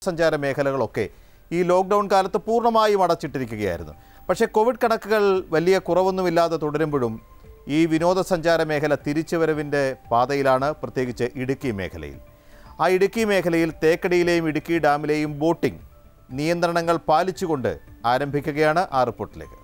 സഞ്ചാര മേഖലകളൊക്കെ ഈ ലോക്ക്ഡൗൺ കാലത്ത് പൂർണ്ണമായും അടച്ചിട്ടിരിക്കുകയായിരുന്നു പക്ഷേ കോവിഡ് കണക്കുകൾ വലിയ കുറവൊന്നുമില്ലാതെ തുടരുമ്പോഴും ഈ വിനോദസഞ്ചാര മേഖല തിരിച്ചുവരവിൻ്റെ പാതയിലാണ് പ്രത്യേകിച്ച് ഇടുക്കി മേഖലയിൽ ആ ഇടുക്കി മേഖലയിൽ തേക്കടിയിലെയും ഇടുക്കി ഡാമിലെയും ബോട്ടിംഗ് നിയന്ത്രണങ്ങൾ പാലിച്ചുകൊണ്ട് ആരംഭിക്കുകയാണ് ആ റിപ്പോർട്ടിലേക്ക്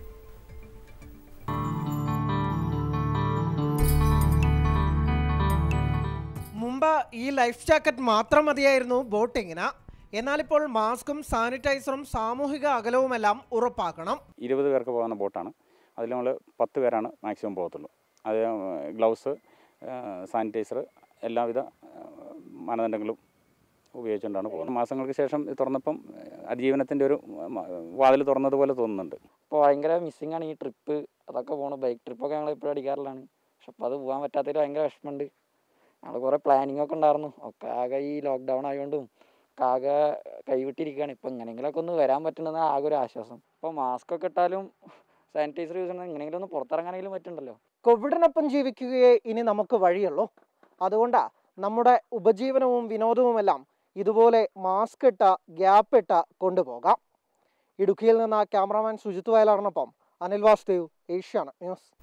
മുമ്പ് ഈ ലൈഫ് ജാക്കറ്റ് മാത്രം മതിയായിരുന്നു ബോട്ടിങ്ങിന് എന്നാലിപ്പോൾ മാസ്കും സാനിറ്റൈസറും സാമൂഹിക അകലവുമെല്ലാം ഉറപ്പാക്കണം ഇരുപത് പേർക്ക് പോകുന്ന ബോട്ടാണ് അതിൽ നമ്മൾ പത്ത് പേരാണ് മാക്സിമം പോകത്തുള്ളൂ അത് ഗ്ലൗസ് സാനിറ്റൈസർ എല്ലാവിധ ആ, മാനദണ്ഡങ്ങളും ഉപയോഗിച്ചുകൊണ്ടാണ് പോകുന്നത് മാസങ്ങൾക്ക് ശേഷം ഇത് തുറന്നപ്പം അതിജീവനത്തിൻ്റെ ഒരു വാതിൽ തുറന്നതുപോലെ തോന്നുന്നുണ്ട് ഇപ്പോൾ ഭയങ്കര മിസ്സിംഗ് ആണ് ഈ ട്രിപ്പ് അതൊക്കെ പോകണം ബൈക്ക് ട്രിപ്പൊക്കെ ഞങ്ങൾ എപ്പോഴും അടിക്കാറുള്ളതാണ് പക്ഷെ അപ്പോൾ അത് പോകാൻ പറ്റാത്തതിൽ ഭയങ്കര വിഷമമുണ്ട് ഞങ്ങൾ കുറേ പ്ലാനിങ് ഒക്കെ ഉണ്ടായിരുന്നു ഒക്കെ ആകെ ഈ ലോക്ക്ഡൗൺ ആയതുകൊണ്ടും ഒക്കെ ആകെ കൈവിട്ടിരിക്കുകയാണ് ഇപ്പം എങ്ങനെയെങ്കിലുമൊക്കെ ഒന്ന് വരാൻ പറ്റുന്നത് ആകെ ഒരു ആശ്വാസം ഇപ്പോൾ മാസ്ക് ഒക്കെ ഇട്ടാലും സാനിറ്റൈസർ യൂസ് ചെയ്യണം എങ്ങനെയെങ്കിലും ഒന്ന് പുറത്തിറങ്ങാനെങ്കിലും പറ്റുന്നുണ്ടല്ലോ കോവിഡിനൊപ്പം ജീവിക്കുകയേ ഇനി നമുക്ക് വഴിയുള്ളൂ അതുകൊണ്ടാ നമ്മുടെ ഉപജീവനവും വിനോദവുമെല്ലാം ഇതുപോലെ മാസ്ക് ഇട്ട ഗ്യാപ്പ് ഇട്ട കൊണ്ടുപോകാം ഇടുക്കിയിൽ നിന്ന് ക്യാമറാമാൻ സുജിത് വയലാറിനൊപ്പം അനിൽ വാസുദേവ് ഏഷ്യാണ് ന്യൂസ്